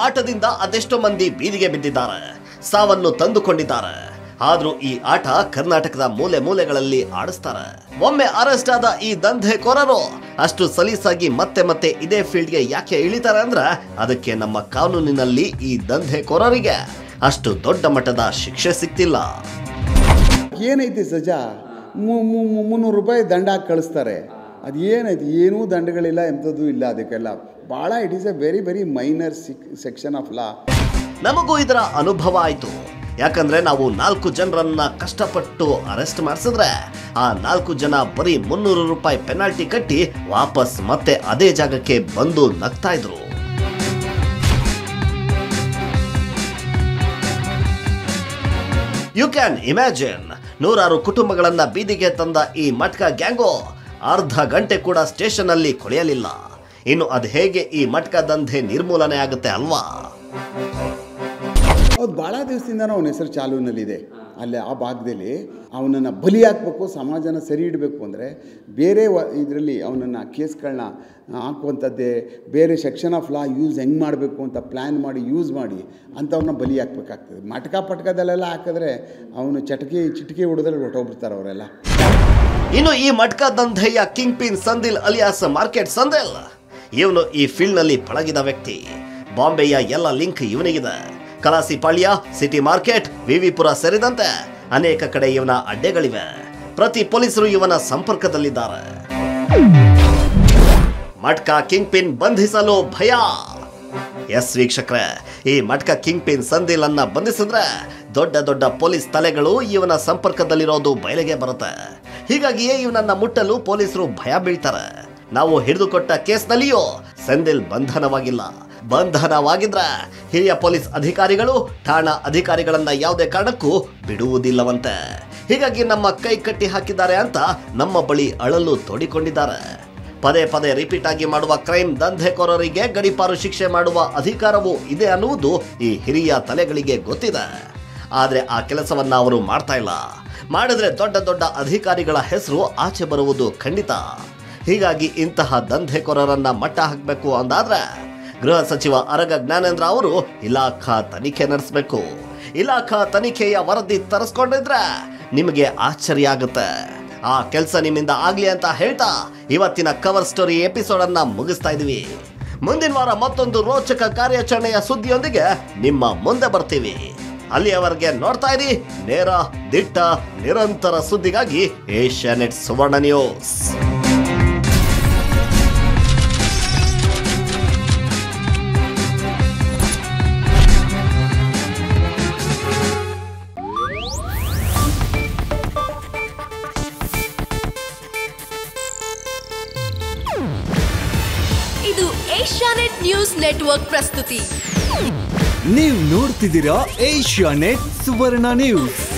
ಆಟದಿಂದ ಅದೆಷ್ಟೋ ಮಂದಿ ಬೀದಿಗೆ ಬಿದ್ದಿದ್ದಾರೆ ಸಾವನ್ನು ತಂದುಕೊಂಡಿದ್ದಾರೆ ಆದ್ರೂ ಈ ಆಟ ಕರ್ನಾಟಕದ ಮೂಲೆ ಮೂಲೆಗಳಲ್ಲಿ ಆಡಿಸ್ತಾರೆ ಒಮ್ಮೆ ಅರೆಸ್ಟ್ ಆದ ಈ ದಂಧೆಕೋರರು ಅಷ್ಟು ಸಲೀಸಾಗಿ ಮತ್ತೆ ಮತ್ತೆ ಇದೇ ಫೀಲ್ಡ್ಗೆ ಯಾಕೆ ಇಳಿತಾರೆ ಅಂದ್ರೆ ಅದಕ್ಕೆ ನಮ್ಮ ಕಾನೂನಿನಲ್ಲಿ ಈ ದಂಧೆಕೋರರಿಗೆ ಅಷ್ಟು ದೊಡ್ಡ ಮಟ್ಟದ ಶಿಕ್ಷೆ ಸಿಕ್ತಿಲ್ಲ ಏನೈತಿ ಸಜಾ ಮು- ಮು- ಮು- ಮುನ್ನೂರು ರೂಪಾಯಿ ದಂಡ ಹಾಕಿ ಕಳಿಸ್ತಾರೆ ಅದು ಏನೈತಿ ಏನೂ ದಂಡಗಳಿಲ್ಲ ಎಂಥದ್ದು ಇಲ್ಲ ಅದಕ್ಕೆಲ್ಲ ಭಾಳ it is a very very minor sick section of law ನಮಗೂ ಇದರ ಅನುಭವ ಆಯ್ತು ಯಾಕಂದ್ರೆ ನಾವು ನಾಲ್ಕು ಜನರನ್ನ ಕಷ್ಟಪಟ್ಟು ಅರೆಸ್ಟ್ ಮಾಡಿಸಿದ್ರೆ ಆ ನಾಲ್ಕು ಜನ ಬರೀ ಮುನ್ನೂರು ರೂಪಾಯಿ ಪೆನಾಲ್ಟಿ ಕಟ್ಟಿ ವಾಪಸ್ ಮತ್ತೆ ಅದೇ ಜಾಗಕ್ಕೆ ಬಂದು ನಗ್ತಾ ಇದ್ರು ಯು ಕ್ಯಾನ್ ಇಮ್ಯಾಜಿನ್ ನೂರಾರು ಕುಟುಂಬಗಳನ್ನ ಬೀದಿಗೆ ತಂದ ಈ ಮಟ್ಕ ಗ್ಯಾಂಗೋ ಅರ್ಧ ಗಂಟೆ ಕೂಡ ಸ್ಟೇಷನ್ ಅಲ್ಲಿ ಕೊಳೆಯಲಿಲ್ಲ ಇನ್ನು ಅದು ಹೇಗೆ ಈ ಮಟ್ಕ ದಂಧೆ ನಿರ್ಮೂಲನೆ ಆಗುತ್ತೆ ಅಲ್ವಾ ಹೌದು ಭಾಳ ದಿವಸದಿಂದನೂ ಅವನ ಹೆಸರು ಚಾಲೂನಲ್ಲಿದೆ ಅಲ್ಲಿ ಆ ಭಾಗದಲ್ಲಿ ಅವನನ್ನು ಬಲಿ ಹಾಕಬೇಕು ಸಮಾಜನ ಸರಿ ಇಡಬೇಕು ಅಂದರೆ ಬೇರೆ ವ ಇದರಲ್ಲಿ ಅವನನ್ನು ಕೇಸ್ಗಳನ್ನ ಹಾಕುವಂಥದ್ದೇ ಬೇರೆ ಸೆಕ್ಷನ್ ಆಫ್ ಲಾ ಯೂಸ್ ಹೆಂಗೆ ಮಾಡಬೇಕು ಅಂತ ಪ್ಲ್ಯಾನ್ ಮಾಡಿ ಯೂಸ್ ಮಾಡಿ ಅಂಥವ್ರನ್ನ ಬಲಿ ಹಾಕ್ಬೇಕಾಗ್ತದೆ ಮಟ್ಕ ಪಟ್ಕದಲ್ಲೆಲ್ಲ ಹಾಕಿದ್ರೆ ಅವನು ಚಟಕಿ ಚಿಟಕಿ ಹೊಡೆದಲ್ಲಿ ಹೊಟ್ಟೋಗ್ಬಿಡ್ತಾರೆ ಅವರೆಲ್ಲ ಇನ್ನು ಈ ಮಟ್ಕ ದಂಧೆಯ king pin Sandil alias market Sandil ಇವನು ಈ ಫೀಲ್ಡ್ ನಲ್ಲಿ ಪಳಗಿದ ವ್ಯಕ್ತಿ ಬಾಂಬೆಯ ಎಲ್ಲ ಲಿಂಕ್ ಇವನಿಗಿದೆ ಕಲಾಸಿಪಾಳ್ಯ ಸಿಟಿ ಮಾರ್ಕೆಟ್ ವಿವಿಪುರ ಸೇರಿದಂತೆ ಅನೇಕ ಕಡೆ ಇವನ ಅಡ್ಡೆಗಳಿವೆ ಪ್ರತಿ ಪೊಲೀಸರು ಇವನ ಸಂಪರ್ಕದಲ್ಲಿದ್ದಾರೆ ಮಟ್ಕ ಕಿಂಗ್ ಪಿನ್ ಬಂಧಿಸಲು ಭಯ ಎಸ್ ವೀಕ್ಷಕರೇ ಈ ಮಟ್ಕ ಕಿಂಗ್ ಪಿನ್ ಸಂದಿಲ್ ಅನ್ನ ಬಂಧಿಸಿದ್ರೆ ದೊಡ್ಡ ದೊಡ್ಡ ಪೊಲೀಸ್ ತಲೆಗಳು ಇವನ ಸಂಪರ್ಕದಲ್ಲಿರೋದು ಬಯಲಿಗೆ ಬರುತ್ತೆ ಹೀಗಾಗಿಯೇ ಇವನನ್ನ ಮುಟ್ಟಲು ಪೊಲೀಸರು ಭಯ ಬೀಳ್ತಾರೆ ನಾವು ಹಿಡಿದುಕೊಟ್ಟ ಕೇಸ್ನಲ್ಲಿಯೂ ಸೆಂದಿಲ್ ಬಂಧನವಾಗಿಲ್ಲ ಬಂಧನವಾಗಿದ್ರೆ ಹಿರಿಯ ಪೊಲೀಸ್ ಅಧಿಕಾರಿಗಳು ಠಾಣಾ ಅಧಿಕಾರಿಗಳನ್ನ ಯಾವುದೇ ಕಾರಣಕ್ಕೂ ಬಿಡುವುದಿಲ್ಲವಂತೆ ಹೀಗಾಗಿ ನಮ್ಮ ಕೈ ಕಟ್ಟಿ ಹಾಕಿದ್ದಾರೆ ಅಂತ ನಮ್ಮ ಬಳಿ ಅಳಲು ತೋಡಿಕೊಂಡಿದ್ದಾರೆ ಪದೇ ಪದೇ ರಿಪೀಟ್ ಆಗಿ ಮಾಡುವ ಕ್ರೈಮ್ ದಂಧೆಕೋರರಿಗೆ ಗಡಿಪಾರು ಶಿಕ್ಷೆ ಮಾಡುವ ಅಧಿಕಾರವೂ ಇದೆ ಅನ್ನುವುದು ಈ ಹಿರಿಯ ತಲೆಗಳಿಗೆ ಗೊತ್ತಿದೆ ಆದ್ರೆ ಆ ಕೆಲಸವನ್ನ ಅವರು ಮಾಡ್ತಾ ಇಲ್ಲ ಮಾಡಿದ್ರೆ ದೊಡ್ಡ ದೊಡ್ಡ ಅಧಿಕಾರಿಗಳ ಹೆಸರು ಆಚೆ ಬರುವುದು ಖಂಡಿತ ಹೀಗಾಗಿ ಇಂತಹ ದಂಧೆಕೋರರನ್ನ ಮಟ್ಟ ಹಾಕಬೇಕು ಅಂದಾದ್ರೆ ಗೃಹ ಸಚಿವ ಅರಗ ಜ್ಞಾನೇಂದ್ರ ಅವರು ಇಲಾಖಾ ತನಿಖೆ ನಡೆಸಬೇಕು ಇಲಾಖಾ ತನಿಖೆಯ ವರದಿ ತರಿಸ್ಕೊಂಡಿದ್ರೆ ನಿಮಗೆ ಆಶ್ಚರ್ಯ ಆಗುತ್ತೆ ಆ ಕೆಲಸ ನಿಮ್ಮಿಂದ ಆಗ್ಲಿ ಅಂತ ಹೇಳ್ತಾ ಇವತ್ತಿನ ಕವರ್ ಸ್ಟೋರಿ ಎಪಿಸೋಡ್ ಅನ್ನ ಮುಗಿಸ್ತಾ ಇದೀವಿ ಮುಂದಿನ ವಾರ ಮತ್ತೊಂದು ರೋಚಕ ಕಾರ್ಯಾಚರಣೆಯ ಸುದ್ದಿಯೊಂದಿಗೆ ನಿಮ್ಮ ಮುಂದೆ ಬರ್ತೀವಿ ಅಲ್ಲಿಯವರೆಗೆ ನೋಡ್ತಾ ಇರಿ ನೇರ ದಿಟ್ಟ ನಿರಂತರ ಸುದ್ದಿಗಾಗಿ ಏಷ್ಯಾನೆಟ್ ಸುವರ್ಣ ನ್ಯೂಸ್ ಇದು ಏಷ್ಯಾನೆಟ್ ನ್ಯೂಸ್ ನೆಟ್ವರ್ಕ್ ಪ್ರಸ್ತುತಿ ನೀವು ನೋಡ್ತಿದ್ದೀರಾ ಏಷ್ಯಾ ನೆಟ್ ಸುವರ್ಣ ನ್ಯೂಸ್